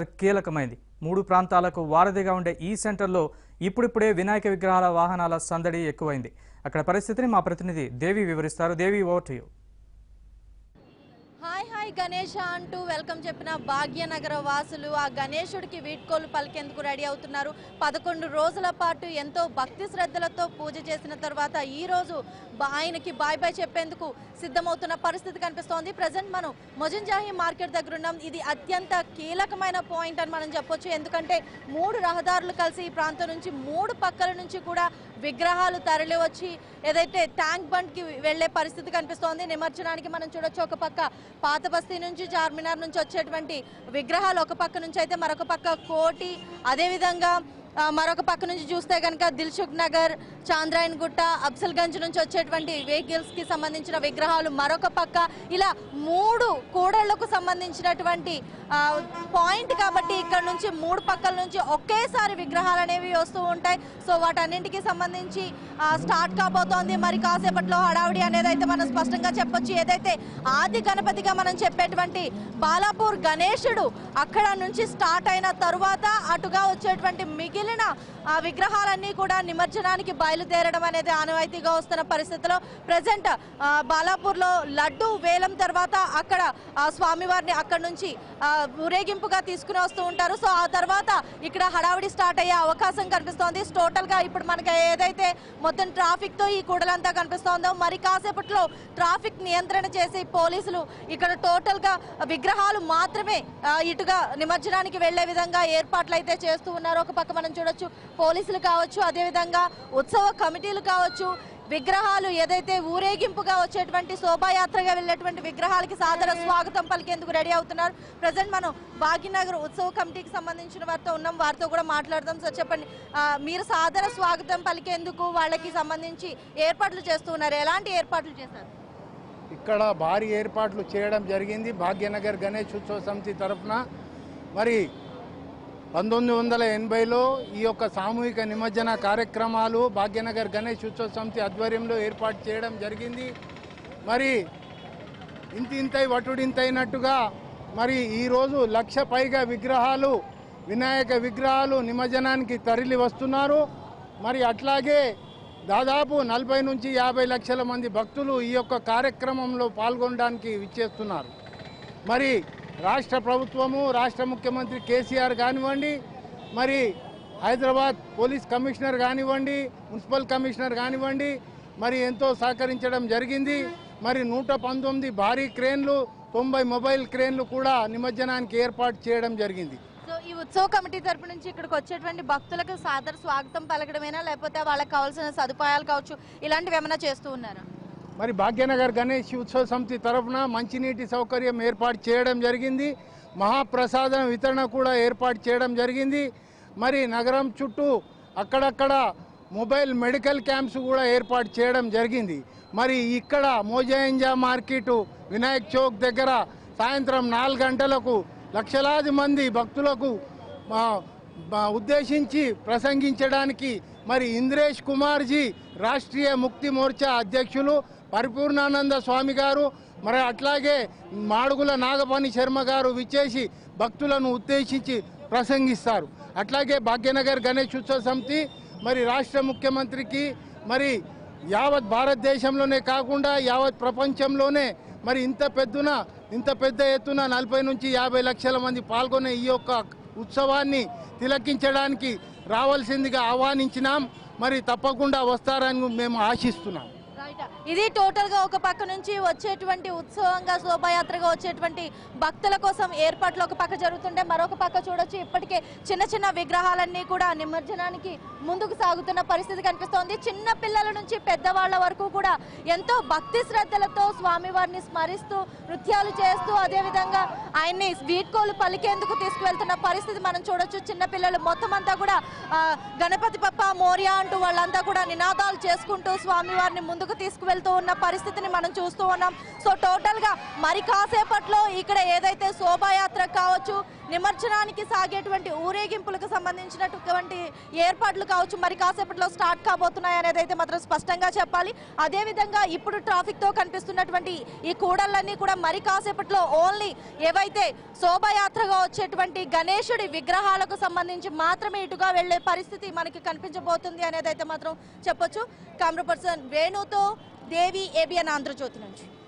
కీలకమైంది మూడు ప్రాంతాలకు వారధిగా ఉండే ఈ సెంటర్లో ఇప్పుడిప్పుడే వినాయక విగ్రహాల వాహనాల సందడి ఎక్కువైంది అక్కడ పరిస్థితిని మా ప్రతినిధి దేవి వివరిస్తారు Devi over to you hi hi Ganesha అంటూ వెల్కమ్ చెప్పిన భాగ్యనగర వాసులు ఆ గణేశుడికి వీడ్కోలు పలికేందుకు రెడీ అవుతున్నారు పదకొండు రోజుల పాటు ఎంతో భక్తి శ్రద్ధలతో పూజ చేసిన తర్వాత ఈ రోజు బా- ఆయనకి బాయ్ బాయ్ చెప్పేందుకు సిద్ధమవుతున్న పరిస్థితి కనిపిస్తోంది ప్రజెంట్ మనం మొజంజాహి మార్కెట్ దగ్గర ఉన్నాం ఇది అత్యంత కీలకమైన పాయింట్ అని మనం చెప్పొచ్చు ఎందుకంటే మూడు రహదారులు కలిసి ఈ ప్రాంతం నుంచి మూడు పక్కల నుంచి కూడా విగ్రహాలు తరలి వచ్చి ఏదైతే ట్యాంక్ బండ్ కి వెళ్లే పరిస్థితి కనిపిస్తోంది నిమజ్జనానికి మనం చూడొచ్చు ఒక పక్క పాత బస్తీ నుంచి చార్మినార్ నుంచి వచ్చేటువంటి విగ్రహాలు ఒక పక్క నుంచి అయితే మరొక పక్క కోటి అదేవిధంగా ఆ, మరొక పక్క నుంచి చూస్తే కనుక దిల్సుఖ్ నగర్ చాంద్రాయన్ గుట్ట అఫ్సల్గంజ్ నుంచి వచ్చేటువంటి వెహికల్స్ కి సంబంధించిన విగ్రహాలు మరొక పక్క ఇలా మూడు కూడళ్లకు సంబంధించినటువంటి ఆ, పాయింట్ కాబట్టి ఇక్కడ నుంచి మూడు పక్కల నుంచి ఒకేసారి విగ్రహాలు అనేవి వస్తూ ఉంటాయి సో వాటన్నింటికి సంబంధించి ఆ, స్టార్ట్ కాబోతోంది మరి కాసేపట్లో హడావిడి అనేది అయితే మనం స్పష్టంగా చెప్పొచ్చు ఏదైతే ఆది గణపతిగా మనం చెప్పేటువంటి బాలాపూర్ గణేశుడు అక్కడ నుంచి స్టార్ట్ అయిన తరువాత అటుగా వచ్చేటువంటి మిగిలిన ఆ విగ్రహాలన్నీ కూడా నిమజ్జనానికి బయలుదేరడం అనేది ఆనవాయితీగా వస్తున్న పరిస్థితిలో ప్రజెంట్ బాలాపూర్లో లడ్డు వేలం తర్వాత అక్కడ ఆ, స్వామివారిని అక్కడ నుంచి ఆ, ఊరేగింపుగా తీసుకుని వస్తూ ఉంటారు సో ఆ తర్వాత ఇక్కడ హడావిడి స్టార్ట్ అయ్యే అవకాశం కనిపిస్తోంది టోటల్ గా ఇప్పుడు మనకి ఏదైతే మొత్తం ట్రాఫిక్ తో ఈ కూడలంతా కనిపిస్తోందో మరి కాసేపట్లో ట్రాఫిక్ నియంత్రణ చేసి పోలీసులు ఇక్కడ టోటల్ గా విగ్రహాలు మాత్రమే ఆ, ఇటుగా నిమజ్జనానికి వెళ్లే విధంగా ఏర్పాట్లు అయితే చేస్తూ ఉన్నారు ఒక పక్క మనం చూడొచ్చు పోలీసులు కావచ్చు అదేవిధంగా ఉత్సవ కమిటీలు కావచ్చు విగ్రహాలు ఏదైతే ఊరేగింపుగా వచ్చేటువంటి శోభాయాత్రగా వెళ్ళేటువంటి విగ్రహాలకి సాదర స్వాగతం పలికేందుకు రెడీ అవుతున్నారు ప్రజెంట్ మనం భాగ్యనగర్ ఉత్సవ కమిటీకి సంబంధించిన వారితో ఉన్నాం వారితో కూడా మాట్లాడదాం సార్ చెప్పండి ఆ, మీరు సాదర స్వాగతం పలికేందుకు వాళ్ళకి సంబంధించి ఏర్పాట్లు చేస్తూ ఉన్నారు ఎలాంటి ఏర్పాట్లు చేశారు ఇక్కడ భారీ ఏర్పాట్లు చేయడం జరిగింది భాగ్యనగర్ గణేష్ ఉత్సవ సమితి తరఫున మరి పంతొమ్మిది వందల ఎనభైలో ఈ యొక్క సామూహిక నిమజ్జన కార్యక్రమాలు భాగ్యనగర్ గణేష్ ఉత్సవ సమితి ఆధ్వర్యంలో ఏర్పాటు చేయడం జరిగింది మరి ఇంత ఇంతై వటుడింతైనట్టుగా మరి ఈరోజు లక్ష పైగా విగ్రహాలు వినాయక విగ్రహాలు నిమజ్జనానికి తరలి వస్తున్నారు మరి అట్లాగే దాదాపు నలభై నుంచి యాభై లక్షల మంది భక్తులు ఈ యొక్క కార్యక్రమంలో పాల్గొనడానికి విచ్చేస్తున్నారు మరి రాష్ట్ర ప్రభుత్వము రాష్ట్ర ముఖ్యమంత్రి కేసీఆర్ కానివ్వండి మరి హైదరాబాద్ పోలీస్ కమిషనర్ కానివ్వండి మున్సిపల్ కమిషనర్ కానివ్వండి మరి ఎంతో సహకరించడం జరిగింది మరి నూట పంతొమ్మిది భారీ క్రేన్లు తొంభై మొబైల్ క్రేన్లు కూడా నిమజ్జనానికి ఏర్పాటు చేయడం జరిగింది సో ఈ ఉత్సవ కమిటీ తరపు నుంచి ఇక్కడికి వచ్చేటువంటి భక్తులకు సాదర స్వాగతం పలకడమేనా లేకపోతే వాళ్ళకి కావాల్సిన సదుపాయాలు కావచ్చు ఇలాంటివి ఏమైనా చేస్తూ ఉన్నారా మరి భాగ్యనగర్ గణేష్ ఉత్సవ సమితి తరఫున మంచినీటి సౌకర్యం ఏర్పాటు చేయడం జరిగింది మహాప్రసాదం వితరణ కూడా ఏర్పాటు చేయడం జరిగింది మరి నగరం చుట్టూ అక్కడక్కడ మొబైల్ మెడికల్ క్యాంప్స్ కూడా ఏర్పాటు చేయడం జరిగింది మరి ఇక్కడ మోజాయింజా మార్కెట్ వినాయక్ చౌక్ దగ్గర సాయంత్రం నాలుగు గంటలకు లక్షలాది మంది భక్తులకు మా మా ఉద్దేశించి ప్రసంగించడానికి మరి ఇంద్రేష్ కుమార్జీ రాష్ట్రీయ ముక్తి మోర్చా అధ్యక్షులు పరిపూర్ణానంద స్వామి గారు మరి అట్లాగే మాడుగుల నాగపాణి శర్మ గారు విచ్చేసి భక్తులను ఉద్దేశించి ప్రసంగిస్తారు అట్లాగే భాగ్యనగర్ గణేష్ ఉత్సవ సమితి మరి రాష్ట్ర ముఖ్యమంత్రికి మరి యావత్ భారతదేశంలోనే కాకుండా యావత్ ప్రపంచంలోనే మరి ఇంత పెద్దున ఇంత పెద్ద ఎత్తున నలభై నుంచి యాభై లక్షల మంది పాల్గొనే ఈ యొక్క ఉత్సవాన్ని తిలకించడానికి రావాల్సిందిగా ఆహ్వానించినాం మరి తప్పకుండా వస్తారని మేము ఆశిస్తున్నాం రైట్ ఇది టోటల్ గా ఒక పక్క నుంచి వచ్చేటువంటి ఉత్సవంగా శోభాయాత్రగా వచ్చేటువంటి భక్తుల కోసం ఏర్పాట్లు ఒక పక్క జరుగుతుంటే మరొక పక్క చూడొచ్చు ఇప్పటికే చిన్న చిన్న విగ్రహాలన్నీ కూడా నిమజ్జనానికి ముందుకు సాగుతున్న పరిస్థితి కనిపిస్తోంది చిన్న పిల్లల నుంచి పెద్దవాళ్ల వరకు కూడా ఎంతో భక్తి శ్రద్ధలతో స్వామివారిని స్మరిస్తూ నృత్యాలు చేస్తూ అదేవిధంగా ఆయన్ని వీడ్కోలు పలికేందుకు తీసుకువెళ్తున్న పరిస్థితి మనం చూడొచ్చు చిన్న పిల్లలు మొత్తం అంతా కూడా ఆ, గణపతి పప్ప మోరియా అంటూ వాళ్ళంతా కూడా నినాదాలు చేసుకుంటూ స్వామివారిని ముందుకు తీసుకువెళ్తూ ఉన్న పరిస్థితిని మనం చూస్తూ ఉన్నాం సో టోటల్ గా మరి కాసేపట్లో ఇక్కడ ఏదైతే శోభాయాత్ర కావచ్చు నిమజ్జనానికి సాగేటువంటి ఊరేగింపులకు సంబంధించినటువంటి ఏర్పాట్లు కావచ్చు మరి కాసేపట్లో స్టార్ట్ కాబోతున్నాయి అనేది అయితే మాత్రం స్పష్టంగా చెప్పాలి అదే విధంగా ఇప్పుడు ట్రాఫిక్ తో కనిపిస్తున్నటువంటి ఈ కూడళ్ళన్నీ కూడా మరి కాసేపట్లో ఓన్లీ ఏవైతే శోభయాత్రగా వచ్చేటువంటి గణేశుడి విగ్రహాలకు సంబంధించి మాత్రమే ఇటుగా వెళ్లే పరిస్థితి మనకి కనిపించబోతుంది అనేది అయితే మాత్రం చెప్పొచ్చు కెమెరా పర్సన్ వేణుతో దేవి ఏబిఎన్ ఆంధ్రజ్యోతి నుంచి